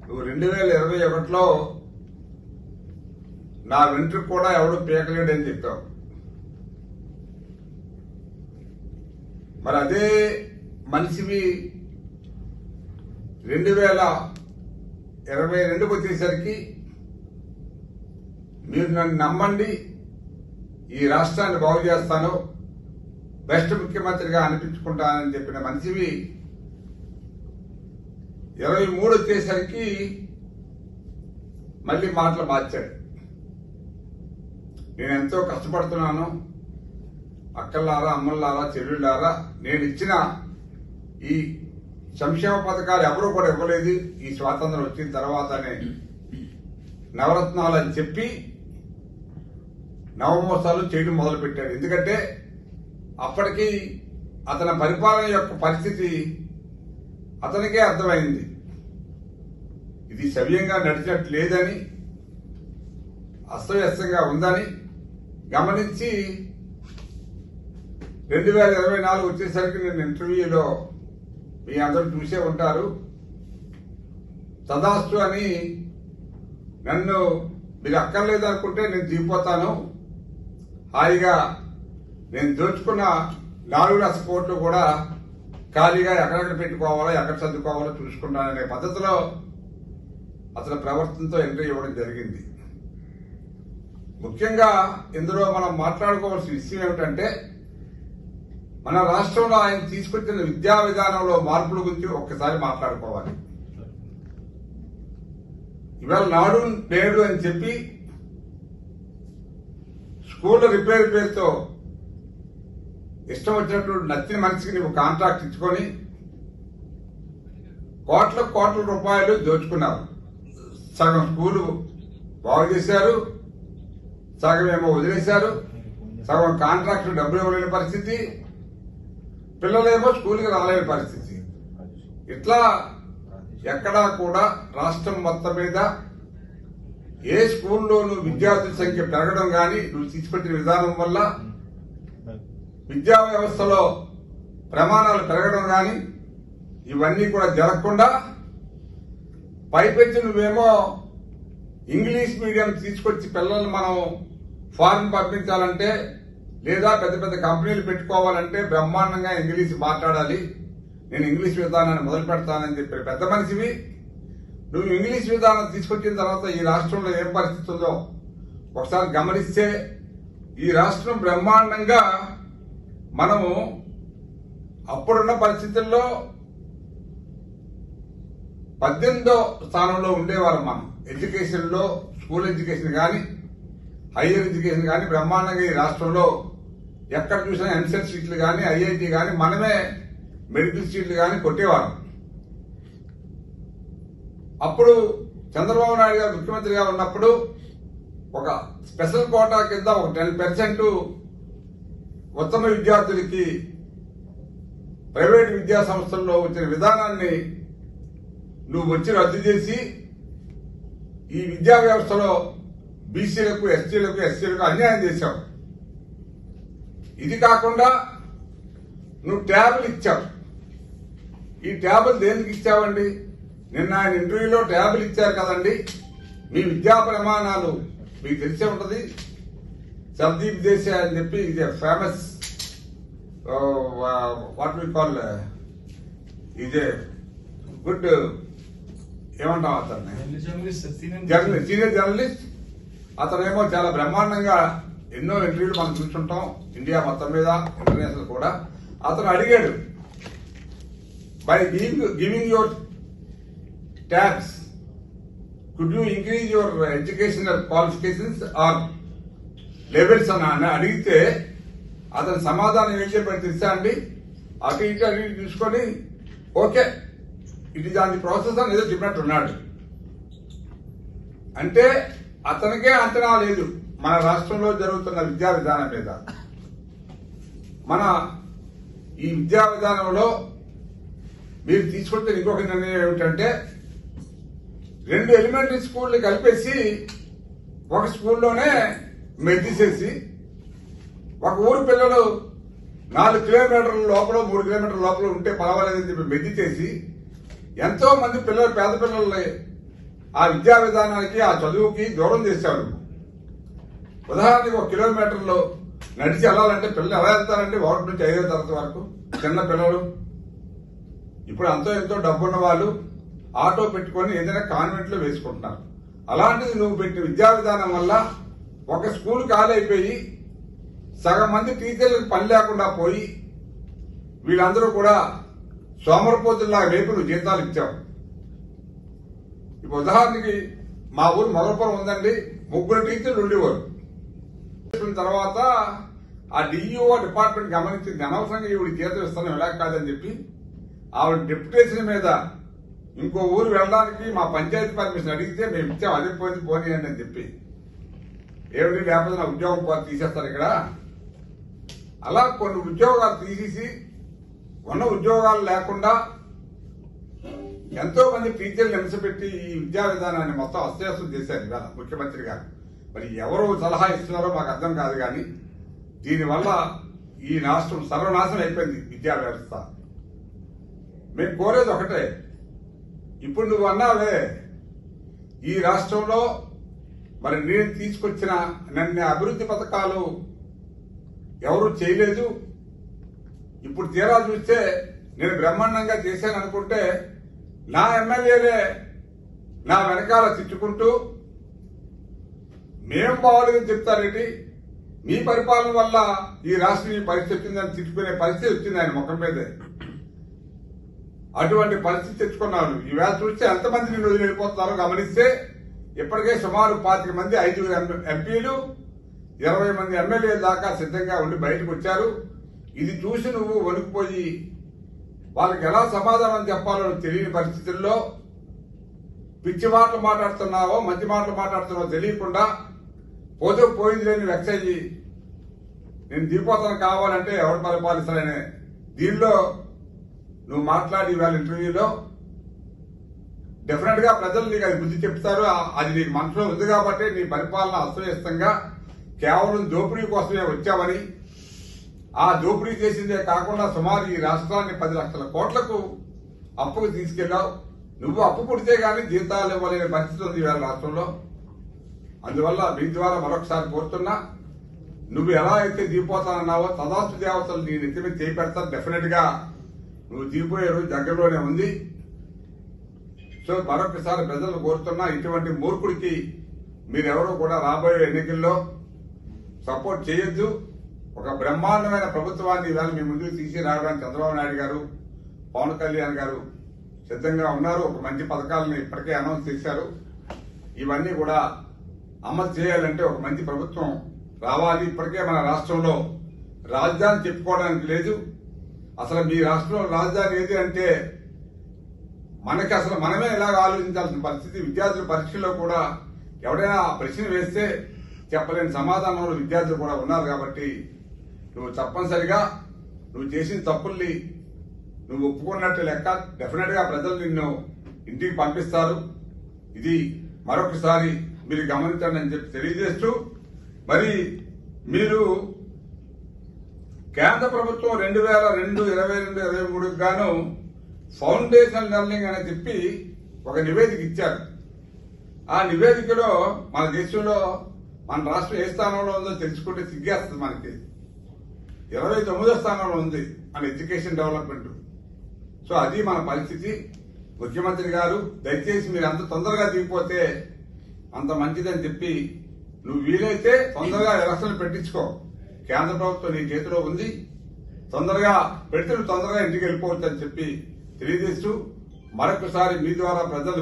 నువ్వు రెండు వేల ఇరవై ఒకటిలో నా వెంట్రుకు కూడా ఎవడు పీకలేడని చెప్పావు మరి అదే మనిషివి రెండు వేల ఇరవై రెండుకి వచ్చేసరికి మీరు నన్ను నమ్మండి ఈ రాష్ట్రాన్ని బాగు చేస్తాను బెస్ట్ ముఖ్యమంత్రిగా అనిపించుకుంటానని చెప్పిన మనిషివి ఇరవై మూడు వచ్చేసరికి మళ్ళీ మాటలు మార్చాడు నేను ఎంతో కష్టపడుతున్నాను అక్కల్లారా అమ్మల్లారా చెల్లెళ్ళారా నేను ఇచ్చిన ఈ సంక్షేమ పథకాలు ఎవరూ కూడా ఇవ్వలేదు ఈ స్వాతంత్రం వచ్చిన తర్వాతనే నవరత్నాలు అని చెప్పి నవమోసాలు చేయడం మొదలుపెట్టాడు ఎందుకంటే అప్పటికి అతని పరిపాలన యొక్క పరిస్థితి అతనికే అర్థమైంది ఇది సవ్యంగా నడిచినట్టు లేదని అస్తవ్యస్తంగా ఉందని గమనించి రెండు వేల ఇరవై నాలుగు వచ్చేసరికి నేను ఇంటర్వ్యూలో మీ అందరూ చూసే ఉంటారు సదాస్తు అని నన్ను మీరు అక్కర్లేదు అనుకుంటే నేను దిగిపోతాను హాయిగా నేను దోచుకున్న నాలుగు లక్ష కోట్లు కూడా ఖాళీగా ఎక్కడెక్కడ పెట్టుకోవాలో ఎక్కడ చదువుకోవాలో చూసుకుంటాననే పద్ధతిలో అతని ప్రవర్తనతో ఎంట్రీ ఇవ్వడం జరిగింది ముఖ్యంగా ఇందులో మనం మాట్లాడుకోవాల్సిన విషయం ఏమిటంటే మన రాష్ట్రంలో ఆయన తీసుకొచ్చిన విద్యా విధానంలో మార్పుల గురించి ఒక్కసారి మాట్లాడుకోవాలి ఇవాళ నాడు నేడు అని చెప్పి స్కూల్ రిపేర్ పేరుతో ఇష్టం వచ్చినట్టు నచ్చిన మనిషికి నువ్వు కాంట్రాక్ట్ ఇచ్చుకొని కోట్ల కోట్ల రూపాయలు దోచుకున్నారు సగం స్కూలు బాగు చేశారు సగం ఏమో వదిలేశారు సగం కాంట్రాక్ట్ డబ్బులు ఇవ్వలేని పరిస్థితి పిల్లలేమో స్కూల్కి రాలేని పరిస్థితి ఇట్లా ఎక్కడా కూడా రాష్ట్రం మొత్తం మీద ఏ స్కూల్లోనూ విద్యార్థుల సంఖ్య పెరగడం కానీ నువ్వు తీసుకొచ్చిన విధానం వల్ల విద్యా వ్యవస్థలో ప్రమాణాలు పెరగడం కానీ ఇవన్నీ కూడా జరగకుండా పైపెచ్చి నువ్వేమో ఇంగ్లీష్ మీడియం తీసుకొచ్చి పిల్లల్ని మనం ఫారెన్ పంపించాలంటే లేదా పెద్ద పెద్ద కంపెనీలు పెట్టుకోవాలంటే బ్రహ్మాండంగా ఇంగ్లీష్ మాట్లాడాలి నేను ఇంగ్లీష్ విధానాన్ని మొదలు పెడతానని చెప్పి పెద్ద మనిషివి నువ్వు ఇంగ్లీష్ విధానం తీసుకొచ్చిన తర్వాత ఈ రాష్ట్రంలో ఏం పరిస్థితి ఉందో ఒకసారి గమనిస్తే ఈ రాష్ట్రం బ్రహ్మాండంగా మనము అప్పుడున్న పరిస్థితుల్లో పద్దెనిమిదో స్థానంలో ఉండేవారు మనం ఎడ్యుకేషన్ లో స్కూల్ ఎడ్యుకేషన్ కానీ హైయర్ ఎడ్యుకేషన్ కానీ బ్రహ్మాండంగా ఈ రాష్ట్రంలో ఎక్కడ చూసినా ఎంసెట్ సీట్లు కానీ ఐఐటి కానీ మనమే మెడికల్ సీట్లు కానీ కొట్టేవారం అప్పుడు చంద్రబాబు నాయుడు గారు ముఖ్యమంత్రిగా ఉన్నప్పుడు ఒక స్పెషల్ కోటా కింద ఒక టెన్ పర్సెంట్ ఉత్తమ విద్యార్థులకి ప్రైవేట్ విద్యా సంస్థల్లో వచ్చిన విధానాన్ని నువ్వు వచ్చి రద్దు చేసి ఈ విద్యా వ్యవస్థలో బీసీలకు ఎస్టీలకు ఎస్సీలకు అన్యాయం చేశావు ఇది కాకుండా నువ్వు ట్యాబులు ఇచ్చావు ఈ ట్యాబులు దేనికి ఇచ్చావండి నిన్న ఆయన ఇంటర్వ్యూలో ట్యాబులు ఇచ్చారు కదండి మీ విద్యా ప్రమాణాలు మీకు తెలిసే ఉంటది సర్దీప్ దేశ అని చెప్పి ఇది ఫేమస్ వాట్ వి కాల్ ఇదే గుడ్ ఏమంటాం అతన్ని జర్నలిస్ట్ సీనియర్ జర్నలిస్ట్ అతనేమో చాలా బ్రహ్మాండంగా ఎన్నో ఇంటర్వ్యూలు మనం చూస్తుంటాం ఇండియా మొత్తం మీద ఇంటర్నేషనల్ కూడా అతను అడిగాడు by giving giving your tax could you increase your educational qualifications or levels అని అని అడిగితే అతని సమాధానం ఏం చెప్పాడు తెలుసా అండి అటు ఇటు అటు ఇటు చూసుకొని ఓకే ఇది దాని ప్రాసెస్ అని ఏదో చెప్పినట్టు ఉన్నాడు అంటే అతనికే అంచనా లేదు మన రాష్ట్రంలో జరుగుతున్న విద్యా విధానం మీద మన ఈ విద్యా విధానంలో మీరు తీసుకొచ్చిన ఇంకొక నిర్ణయం ఏమిటంటే రెండు ఎలిమెంటరీ స్కూల్ని కలిపేసి ఒక స్కూల్లోనే మెద్దిసేసి ఒక ఊరు పిల్లలు నాలుగు కిలోమీటర్ల లోపల మూడు కిలోమీటర్ల లోపల ఉంటే పర్వాలేదని చెప్పి మెద్ది చేసి ఎంతో మంది పిల్లలు పేద పిల్లల్ని ఆ విద్యా విధానానికి ఆ చదువుకి దూరం చేశావు నువ్వు ఉదాహరణకి ఒక కిలోమీటర్లో నడిచి వెళ్ళాలంటే పిల్లలు ఎలా వెళ్తారంటే ఒకటి నుంచి ఐదో తరగతి వరకు చిన్న పిల్లలు ఇప్పుడు అంతో ఎంతో డబ్బున్న వాళ్ళు ఆటో పెట్టుకొని ఏదైనా కాన్వెంట్ లో వేసుకుంటున్నారు అలాంటిది నువ్వు పెట్టిన విద్యా విధానం వల్ల ఒక స్కూల్ ఖాళీ అయిపోయి సగం మంది టీచర్లకు పని లేకుండా పోయి వీళ్ళందరూ కూడా సోమరపోతుల్లా రేపు నువ్వు జీతాలు ఇచ్చావు ఇప్పుడు ఉదాహరణకి మా ఊరు మొదలపురం ఉందండి ముగ్గురు టీచర్లు ఉండేవారు చేసిన తర్వాత ఆ డిఈఓ డిపార్ట్మెంట్ గమనించింది అనవసరంగా ఈవిడ జీతం ఇస్తాను ఎలా కాదని చెప్పి ఆవిడ డిప్యుటేషన్ మీద ఇంకో ఊరు వెళ్ళడానికి మా పంచాయతీ పర్మిషన్ అడిగితే మేము ఇచ్చాం అదే పోయింది పోనీయండి అని చెప్పి ఏమిటి లేకపోతే నా ఉద్యోగం పోతే తీసేస్తారు ఇక్కడ అలా కొన్ని ఉద్యోగాలు తీసేసి ఉన్న ఉద్యోగాలు లేకుండా ఎంతో మంది టీచర్లు హింసపెట్టి ఈ విద్యా విధానాన్ని మొత్తం అస్తవ్యస్తం చేశారు ఇవాళ ముఖ్యమంత్రి గారు మరి ఎవరు సలహా ఇస్తున్నారో మాకు అర్థం కాదు కానీ దీనివల్ల ఈ రాష్ట్రం సర్వనాశనం అయిపోయింది విద్యా వ్యవస్థ మేము కోరేది ఒకటే ఇప్పుడు నువ్వు అన్నావే ఈ రాష్ట్రంలో మరి నేను తీసుకొచ్చిన నన్ను అభివృద్ధి పథకాలు ఎవరు చేయలేదు ఇప్పుడు తీరా చూస్తే నేను బ్రహ్మాండంగా చేశాను అనుకుంటే నా ఎమ్మెల్యేలే నా వెనకాల తిట్టుకుంటూ మేం బాగోలేదని చెప్తారేంటి మీ పరిపాలన వల్ల ఈ రాష్ట్రం ఈ పరిస్థితి వచ్చిందని తిట్టుకునే పరిస్థితి వచ్చింది ఆయన ముఖం మీదే అటువంటి పరిస్థితి తెచ్చుకున్నారు ఈవేళ చూస్తే ఎంతమంది నిన్ను వదిలి వెళ్ళిపోతున్నారో గమనిస్తే ఇప్పటికే సుమారు పాతిక మంది ఐదుగురు ఎం- ఎంపీలు ఇరవై మంది ఎమ్మెల్యేల దాకా సిద్ధంగా ఉండి బయటకు వచ్చారు ఇది చూసి నువ్వు వణికిపోయి వాళ్ళకి ఎలా సమాధానం చెప్పాలో తెలియని పరిస్థితుల్లో పిచ్చి మాటలు మాట్లాడుతున్నావో మంచి మాటలు మాట్లాడుతున్నావో తెలియకుండా పోతే పోయింది లేని వెక్స్ అయ్యి నేను దిగిపోతాను కావాలంటే ఎవరు పరిపాలిస్తారనే దీనిలో నువ్వు మాట్లాడి ఇవాళ ఇంటర్వ్యూలో డెఫినెట్ గా ప్రజలు నీకు అది బుద్ధి చెప్తారు ఆ- అది నీకు మనసులో ఉంది కాబట్టి నీ పరిపాలన అస్తవ్యస్తంగా కేవలం దోపిడీ కోసమే వచ్చావని ఆ దోపిడీ చేసిందే కాకుండా సుమారు ఈ రాష్ట్రాన్ని పది లక్షల కోట్లకు అప్పుకు తీసుకెళ్లావు నువ్వు అప్పు పుడితే గానీ జీతాలు ఇవ్వలేని పరిస్థితి ఉంది ఇవాళ రాష్ట్రంలో అందువల్ల మీ ద్వారా మరొకసారి కోరుతున్నా నువ్వు ఎలా అయితే దిగిపోతానన్నావో తదాస్తు దేవతలు నీ నెత్తి మీద చేయి పెడతారు డెఫినెట్ గా నువ్వు దిగిపోయే రోజు దగ్గరలోనే ఉంది సో మరొకసారి ప్రజలు కోరుతున్నా ఇటువంటి మూర్ఖుడికి మీరెవరూ కూడా రాబోయే ఎన్నికల్లో సపోర్ట్ చేయొద్దు ఒక బ్రహ్మాండమైన ప్రభుత్వాన్ని ఇవాళ మీ ముందుకు తీసి రావడానికి చంద్రబాబు నాయుడు గారు పవన్ కళ్యాణ్ గారు సిద్ధంగా ఉన్నారు ఒక మంచి పథకాలను ఇప్పటికే అనౌన్స్ చేశారు ఇవన్నీ కూడా అమలు చేయాలంటే ఒక మంచి ప్రభుత్వం రావాలి ఇప్పటికే మన రాష్ట్రంలో రాజధాని చెప్పుకోవడానికి లేదు అసలు మీ రాష్ట్రంలో రాజధాని ఏది అంటే మనకి అసలు మనమే ఇలాగ ఆలోచించాల్సిన పరిస్థితి విద్యార్థుల పరీక్షల్లో కూడా ఎవడైనా ఆ ప్రశ్న వేస్తే చెప్పలేని సమాధానంలో విద్యార్థులు కూడా ఉన్నారు కాబట్టి నువ్వు తప్పనిసరిగా నువ్వు చేసిన తప్పుల్ని నువ్వు ఒప్పుకున్నట్టు లెక్క డెఫినెట్ గా ప్రజలు నిన్ను ఇంటికి పంపిస్తారు ఇది మరొకసారి మీరు గమనించండి అని చెప్పి తెలియజేస్తూ మరి మీరు కేంద్ర ప్రభుత్వం రెండు వేల రెండు ఇరవై రెండు ఇరవై మూడుకి గాను ఫౌండేషన్ లెర్నింగ్ అని చెప్పి ఒక నివేదిక ఇచ్చారు ఆ నివేదికలో మన దేశంలో మన రాష్ట్రం ఏ స్థానంలో ఉందో తెలుసుకుంటే సిగ్గేస్తుంది మనకి ఇరవై తొమ్మిదో స్థానంలో ఉంది మన ఎడ్యుకేషన్ డెవలప్మెంట్ సో అది మన పరిస్థితి ముఖ్యమంత్రి గారు దయచేసి మీరు అంత తొందరగా దిగిపోతే అంత మంచిదని చెప్పి నువ్వు వీలైతే తొందరగా ఎలక్షన్లు పెట్టించుకో కేంద్ర ప్రభుత్వం నీ చేతిలో ఉంది తొందరగా పెడితే నువ్వు తొందరగా ఇంటికి వెళ్ళిపోవచ్చు అని చెప్పి తెలియజేస్తూ మరొకసారి మీ ద్వారా ప్రజలు